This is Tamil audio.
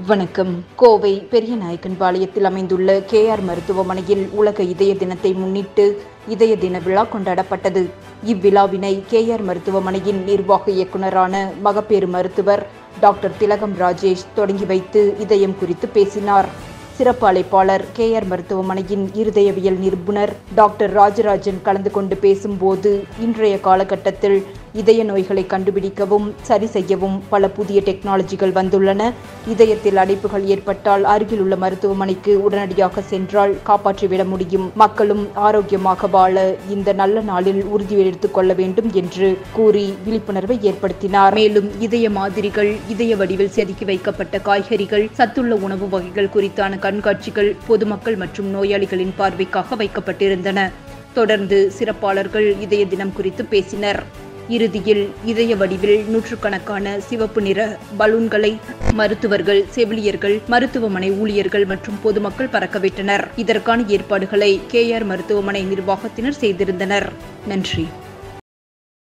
வணக்கம் கோவை பெரியநாயக்கன்பாளையத்தில் அமைந்துள்ள கேஆர் மருத்துவமனையில் உலக இதய தினத்தை முன்னிட்டு இதய தின விழா கொண்டாடப்பட்டது இவ்விழாவினை கேஆர் மருத்துவமனையின் நிர்வாக இயக்குநரான மகப்பேறு மருத்துவர் டாக்டர் திலகம் ராஜேஷ் தொடங்கி வைத்து இதயம் குறித்து பேசினார் சிறப்பு அழைப்பாளர் கேஆர் மருத்துவமனையின் இருதயவியல் நிபுணர் டாக்டர் ராஜராஜன் கலந்து கொண்டு பேசும்போது இன்றைய காலகட்டத்தில் இதய நோய்களை கண்டுபிடிக்கவும் சரி செய்யவும் பல புதிய டெக்னாலஜிகள் வந்துள்ளன இதயத்தில் அடைப்புகள் ஏற்பட்டால் அருகில் உள்ள மருத்துவமனைக்கு உடனடியாக சென்றால் காப்பாற்றிவிட முடியும் மக்களும் ஆரோக்கியமாக வாழ இந்த நல்ல நாளில் உறுதி எடுத்துக் கொள்ள வேண்டும் என்று கூறி விழிப்புணர்வை ஏற்படுத்தினார் மேலும் இதய மாதிரிகள் இதய வடிவில் செதுக்கி வைக்கப்பட்ட காய்கறிகள் சத்துள்ள உணவு வகைகள் குறித்தான கண்காட்சிகள் பொதுமக்கள் மற்றும் நோயாளிகளின் பார்வைக்காக வைக்கப்பட்டிருந்தன தொடர்ந்து சிறப்பாளர்கள் இதய தினம் குறித்து பேசினர் இறுதியில் இதய வடிவில் நூற்றுக்கணக்கான சிவப்பு நிற பலூன்களை மருத்துவர்கள் செவிலியர்கள் மருத்துவமனை ஊழியர்கள் மற்றும் பொதுமக்கள் பறக்கவிட்டனர் இதற்கான ஏற்பாடுகளை கேஆர் மருத்துவமனை நிர்வாகத்தினர் செய்திருந்தனர் நன்றி